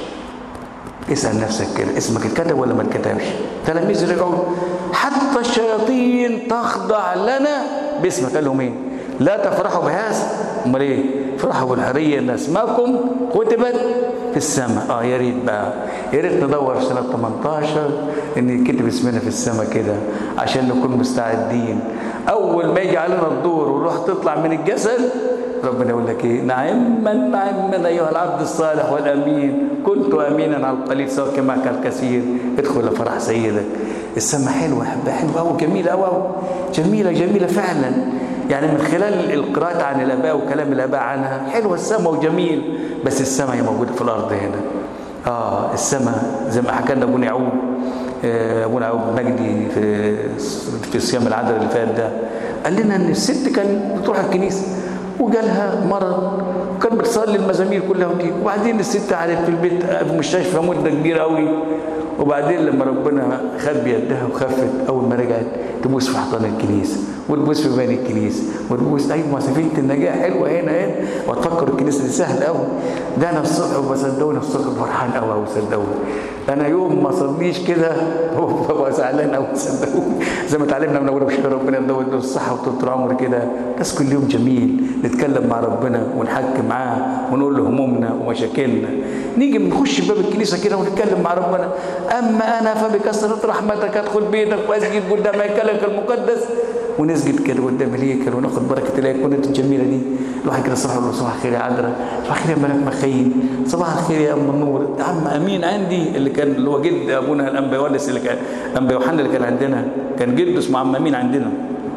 اسال نفسك كده اسمك اتكتب ولا ما اتكتبش تلاميذ رجعوا حتى الشياطين تخضع لنا باسمك قال لهم ايه لا تفرحوا بهذا امال ايه فرحوا بالحريه ان اسماءكم كتبت في السماء اه يا ريت بقى يا ريت ندور في سنه 18 ان يكتب اسمنا في السماء كده عشان نكون مستعدين اول ما يجي علينا الدور والروح تطلع من الجسد ربنا يقول لك ايه نعما نعما ايها العبد الصالح والامين كنت امينا على القليل سواء كما كان الكثير ادخل فرح سيدك السماء حلوه حبه حلوه قوي جميله قوي قوي جميله جميله فعلا يعني من خلال القراءة عن الآباء وكلام الآباء عنها حلوة السماء وجميل بس السماء هي موجودة في الأرض هنا آه السماء زي ما حكى لنا أبونا يعقوب آه أبونا يعقوب مجدي في في صيام العذراء اللي فات ده قال لنا إن الست كانت بتروح الكنيسة وجالها مرض وكانت بتصلي المزامير كلها وتيجي وبعدين الست قعدت في البيت في المستشفى مدة كبيرة قوي وبعدين لما ربنا خد بيدها وخفت اول ما رجعت تبوس في حيطان الكنيسه وتبوس في بني الكنيسه وتبوس ايوه سفينه النجاه حلوه هنا هنا وتفكر الكنيسه دي سهله قوي ده انا الصبح وبصدقوني الصبح فرحان قوي قوي صدقوني انا يوم ما اصليش كده ببقى زعلان قوي صدقوني زي ما اتعلمنا من اول بشكر ربنا يدور له الصحه وطول العمر كده بس كل يوم جميل نتكلم مع ربنا ونحكي معاه ونقول له همومنا ومشاكلنا نيجي نخش باب الكنيسه كده ونتكلم مع ربنا اما انا فبكثره رحمتك ادخل بيتك واسجد قدام هيكلك المقدس ونسجد كده قدام الهيكل وناخد بركه الايقونات الجميله دي الواحد كده صباح يقول صباح الخير يا عذراء صباح الخير يا ملك مخيم صباح الخير يا ام النور عم امين عندي اللي كان اللي هو جد ابونا الانبا يونس اللي كان انبا يوحنا اللي كان عندنا كان جده اسمه عم امين عندنا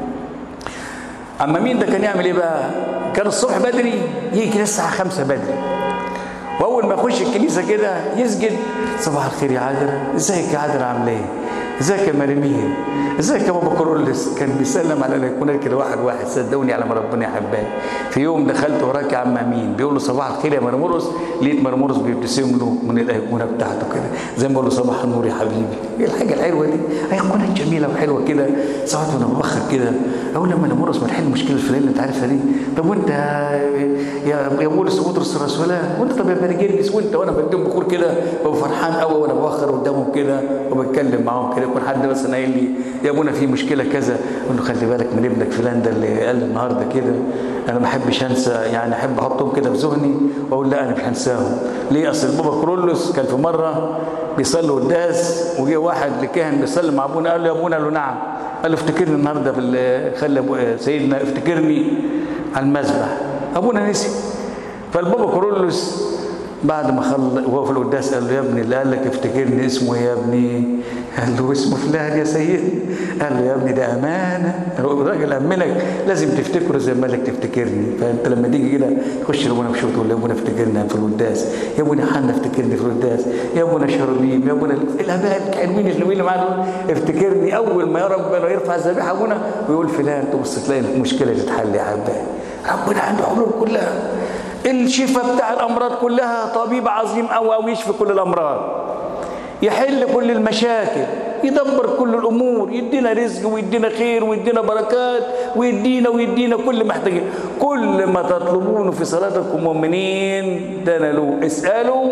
عم امين ده كان يعمل ايه بقى كان الصبح بدري يجي كده الساعه 5 بدري واول ما يخش الكنيسه كده يسجد صباح الخير يا عذراء ازيك يا عذراء عامله ايه ازيك يا مريمين ازيك يا بابا كورولس كان بيسلم على الايقونات كده واحد واحد صدقوني على ما ربنا يحبها في يوم دخلت وراك يا عم امين بيقول له صباح الخير يا مرمرس لقيت مرمرس بيبتسم له من الايقونه بتاعته كده زي ما بقول له صباح النور يا حبيبي ايه الحاجه الحلوه دي ايقونات جميله وحلوه كده ساعات وانا بفخر كده اقول لما مرمرس ما تحل المشكله الفلانيه اللي انت عارفها دي طب وانت يا يا بولس وبطرس الرسولان وانت طب يا بني وانت وانا بديهم بخور كده ببقى فرحان قوي وانا بفخر قدامهم كده وبتكلم معاهم كده يكون حد مثلا قايل لي يا ابونا في مشكله كذا اقول له خلي بالك من ابنك فلان ده اللي قال النهارده كده انا ما احبش انسى يعني احب احطهم كده في ذهني واقول لا انا مش هنساهم ليه اصل بابا كرولوس كان في مره بيصلي قداس وجه واحد لكاهن بيصلي مع ابونا قال له يا ابونا قال له نعم قال له افتكرني النهارده في خلي سيدنا افتكرني على المذبح ابونا نسي فالبابا كرولوس بعد ما خل وهو في القداس قال له يا ابني اللي قال لك افتكرني اسمه إيه يا ابني قال له اسمه فلان يا سيدي قال له يا ابني ده امانه الراجل امنك لازم تفتكره زي ما قال لك تفتكرني فانت لما تيجي كده تخش لابونا بشوط تقول له يا ابونا افتكرني في القداس يا ابونا حنا افتكرني في القداس يا ابونا شربيم يا ابونا الاباء الحلوين الحلوين اللي معانا دول افتكرني اول ما يا ربنا يرفع الذبيحه ابونا ويقول فلان تبص تلاقي المشكله تتحل يا حبايبي ربنا عنده حلول كلها الشفاء بتاع الامراض كلها طبيب عظيم قوي قوي يشفي كل الامراض يحل كل المشاكل يدبر كل الامور يدينا رزق ويدينا خير ويدينا بركات ويدينا ويدينا كل محتاجين كل ما تطلبونه في صلاتكم مؤمنين تنالوا اسالوا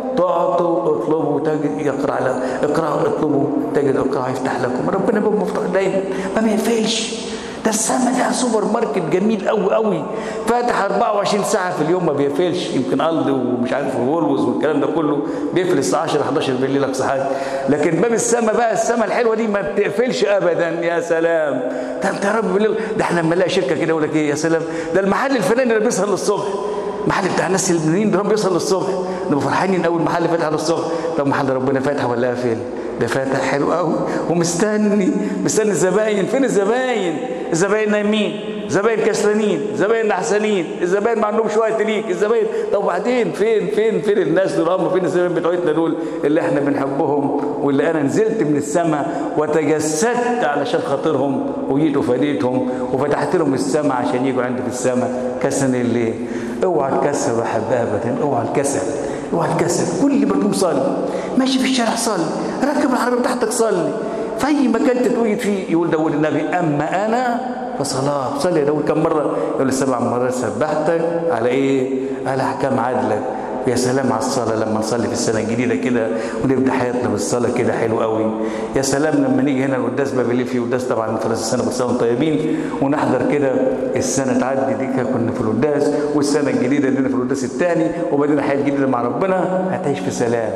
تعطوا اطلبوا تجد يقرا على اقرأوا اطلبوا تجد اقرأوا يفتح لكم ربنا باب مفتوح دايما ما بيقفلش ده السما ده سوبر ماركت جميل قوي قوي فاتح 24 ساعه في اليوم ما بيقفلش يمكن قلد ومش عارف وولوز والكلام ده كله بيقفل الساعه 10 11 بالليل اقصى حاجه لكن باب السما بقى السما الحلوه دي ما بتقفلش ابدا يا سلام ده انت يا رب بالليل ده احنا لما نلاقي شركه كده يقول لك ايه يا سلام ده المحل الفلاني اللي بيسهر للصبح محل بتاع الناس اللبنانيين ده بيوصل للصبح نبقى فرحانين اول محل فاتح للصبح طب محل ربنا فاتح ولا قافل ده فاتح حلو قوي ومستني مستني الزباين فين الزباين الزباين نايمين زباين كسلانين زباين نحسانين الزباين ما عندهمش وقت ليك الزباين طب وبعدين فين فين فين الناس دول هم فين الزباين بتوعتنا دول اللي احنا بنحبهم واللي انا نزلت من السماء وتجسدت علشان خاطرهم وجيت وفديتهم وفتحت لهم السماء عشان يجوا عندي في السماء كسن الليل اوعى تكسر احبها ابدا اوعى الكسل اوعى الكسل كل ما تقوم صلي ماشي في الشارع صلي راكب العربيه بتاعتك صلي في اي مكان تتوجد فيه يقول داود النبي اما انا فصلاه صلي يا داود كم مره يقول سبع مرات سبحتك على ايه على احكام عدلك يا سلام على الصلاه لما نصلي في السنه الجديده كده ونبدا حياتنا بالصلاه كده حلو قوي يا سلام لما نيجي هنا القداس بابليل في قداس طبعا في راس السنه كل سنه طيبين ونحضر كده السنه تعدي دي كنا في القداس والسنه الجديده اللي في القداس الثاني وبعدين حياه جديده مع ربنا هتعيش في سلام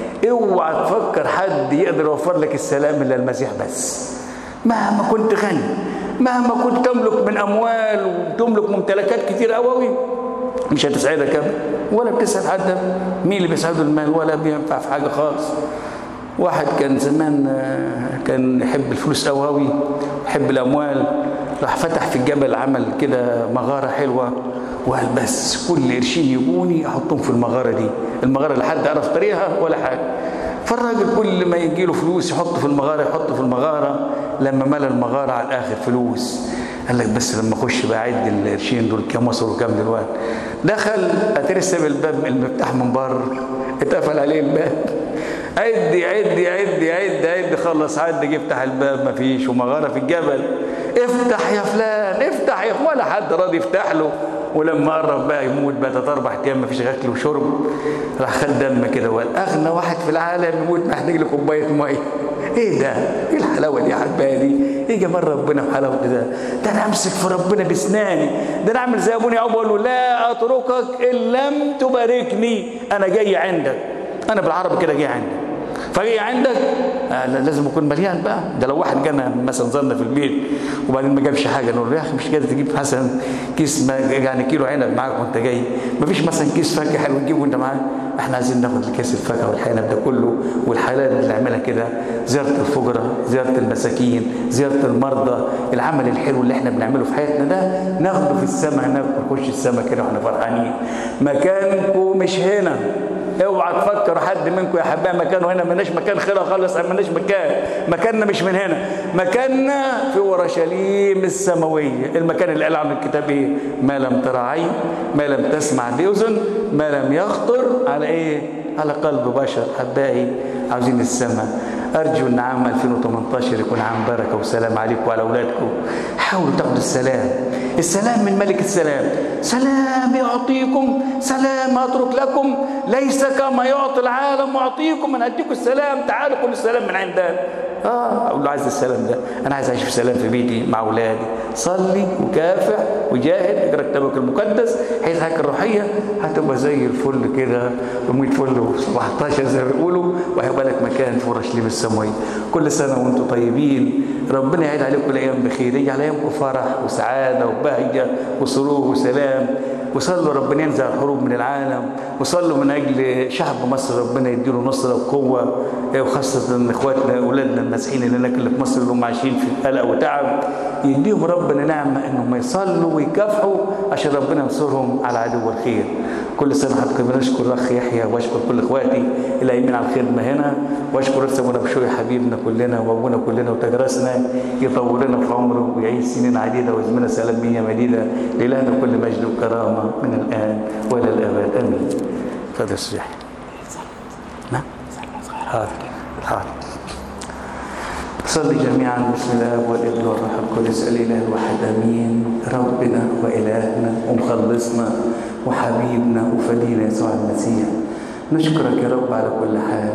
اوعى تفكر حد يقدر يوفر لك السلام الا المسيح بس مهما كنت غني مهما كنت تملك من اموال وتملك ممتلكات كتير قوي مش هتسعدك ابدا ولا بتسعد حد مين اللي بيسعده المال ولا بينفع في حاجه خالص واحد كان زمان كان يحب الفلوس قوي قوي يحب الاموال راح فتح في الجبل عمل كده مغاره حلوه وقال بس كل قرشين يجوني احطهم في المغاره دي المغاره لا حد عرف طريقها ولا حاجه فالراجل كل ما يجي له فلوس يحط في المغاره يحط في المغاره لما ملى المغاره على الاخر فلوس قال لك بس لما اخش بقى اعد القرشين دول كام وصلوا كام دلوقتي دخل اترسم الباب المفتاح من بره اتقفل عليه الباب عد عد عد عد عد خلص عد جه يفتح الباب مفيش ومغاره في الجبل افتح يا فلان افتح يا ولا حد راضي يفتح له ولما قرب بقى يموت بقى ثلاث اربع ايام مفيش اكل وشرب راح خد دم كده وقال اغنى واحد في العالم يموت محتاج له كوبايه ميه ايه ده؟ ايه الحلاوه دي يا حبايبي؟ ايه جمال ربنا وحلاوه ده؟ ده انا امسك في ربنا باسناني، ده انا اعمل زي ابونا يعقوب اقول له لا اتركك ان لم تباركني، انا جاي عندك. انا بالعربي كده جاي عندك. فجاي عندك آه لازم اكون مليان بقى ده لو واحد جانا مثلا زرنا في البيت وبعدين ما جابش حاجه نقول له يا اخي مش قادر تجيب مثلا كيس ما يعني كيلو عنب معاك وانت جاي ما فيش مثلا كيس فاكهه حلو تجيبه وانت معاك احنا عايزين ناخد الكيس الفاكهه والعنب ده كله والحلال اللي نعملها كده زياره الفقراء زياره المساكين زياره المرضى العمل الحلو اللي احنا بنعمله في حياتنا ده ناخده في السماء هناك نخش السماء كده واحنا فرحانين مكانكم مش هنا اوعى تفكر حد منكم يا حبايبي مكانه هنا مالناش مكان خير خالص مالناش مكان مكاننا مش من هنا مكاننا في اورشليم السماويه المكان اللي قال عنه الكتاب ايه ما لم ترى عين ما لم تسمع باذن ما لم يخطر على ايه على قلب بشر حبائي عاوزين السماء ارجو ان عام 2018 يكون عام بركه وسلام عليكم وعلى اولادكم حاولوا تاخدوا السلام السلام من ملك السلام سلام يعطيكم سلام اترك لكم ليس كما يعطي العالم اعطيكم انا اديكم السلام تعالوا كل السلام من عندنا اه اقول له عايز السلام ده انا عايز اعيش في سلام في بيتي مع اولادي صلي وكافح وجاهد اقرا كتابك المقدس حياتك الروحيه هتبقى زي الفل كده ب فل و17 زي ما بيقولوا وهيبقى لك مكان في اورشليم السماويه كل سنه وانتم طيبين ربنا يعيد عليكم الايام بخير يجعل ايامكم فرح وسعاده وبهجة وسرور وسلام وصلوا ربنا ينزع الحروب من العالم وصلوا من أجل شعب مصر ربنا يديله نصرة وقوة وخاصة إخواتنا أولادنا المسيحيين اللي هناك اللي في مصر اللي هم عايشين في قلق وتعب يديهم ربنا نعمة إنهم يصلوا ويكافحوا عشان ربنا ينصرهم على عدو الخير كل سنة حضرتك بنشكر الأخ يحيى وأشكر كل إخواتي اللي قايمين على الخدمة هنا وأشكر لسه أبونا بشوي حبيبنا كلنا وأبونا كلنا وتجرسنا يطول لنا في عمره ويعيش سنين عديدة ويزمنا سلامية مديدة لإلهنا كل مجد وكرامة من الآن وإلى الأبد آمين تفضل يا يحيى نعم حاضر حاضر صلي جميعا بسم الله والابن والروح القدس الاله الواحد امين ربنا والهنا ومخلصنا وحبيبنا وفدينا يسوع المسيح نشكرك يا رب على كل حال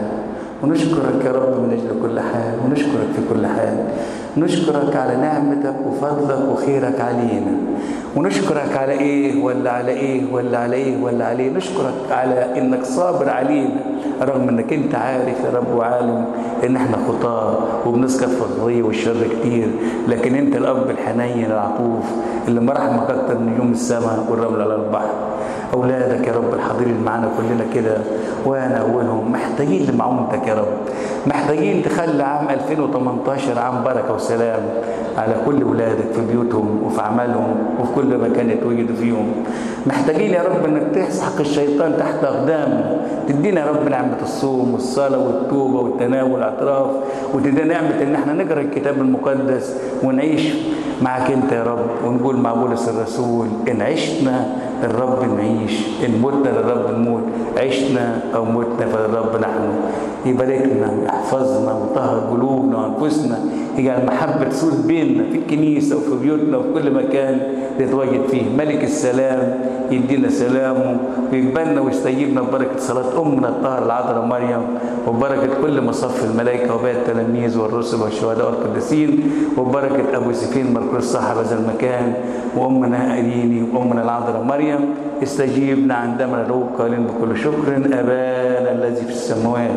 ونشكرك يا رب من اجل كل حال ونشكرك في كل حال نشكرك على نعمتك وفضلك وخيرك علينا ونشكرك على ايه ولا على ايه ولا على ايه ولا على ايه نشكرك على انك صابر علينا رغم انك انت عارف يا رب وعالم ان احنا خطاه وبنسكت في الخطيه والشر كتير لكن انت الاب الحنين العطوف اللي مرحمك اكتر من يوم السماء والرمل على البحر اولادك يا رب الحاضرين معانا كلنا كده وانا اولهم محتاجين لمعونتك يا رب محتاجين تخلي عام 2018 عام بركه وسلام على كل ولادك في بيوتهم وفي اعمالهم وفي كل مكان يتوجدوا فيهم محتاجين يا رب انك تسحق الشيطان تحت اقدامه تدينا يا رب نعمه الصوم والصلاه والتوبه والتناول والاعتراف وتدينا نعمه ان احنا نقرا الكتاب المقدس ونعيش معك انت يا رب ونقول مع بولس الرسول ان عشنا للرب نعيش ان متنا للرب نموت عشنا او متنا فللرب نحن يباركنا يحفظنا ويطهر قلوبنا وانفسنا يجعل محبه تسود بيننا في الكنيسه وفي بيوتنا وفي كل مكان نتواجد فيه ملك السلام يدينا سلامه ويقبلنا ويستجيبنا ببركه صلاه امنا الطاهره العذراء مريم وبركه كل مصف الملائكه وباقي التلاميذ والرسل والشهداء والقديسين وبركه ابو سفين مركز صاحب هذا المكان وامنا اريني وامنا العذراء مريم استجيبنا عندما ندعوك قائلين بكل شكر ابانا الذي في السماوات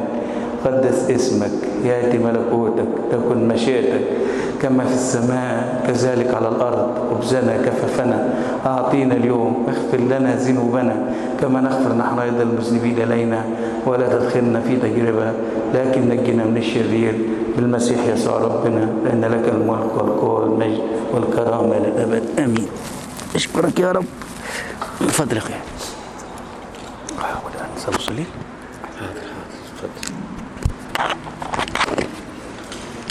قدس اسمك ياتي ملكوتك تكن مشيئتك كما في السماء كذلك على الارض خبزنا كففنا اعطينا اليوم اغفر لنا ذنوبنا كما نغفر نحن ايضا المذنبين الينا ولا تدخلنا في تجربه لكن نجنا من الشرير بالمسيح يسوع ربنا لان لك الملك والقوه والمجد والكرامه الى الابد امين اشكرك يا رب من فضلك يا صلوا صلي اتفضل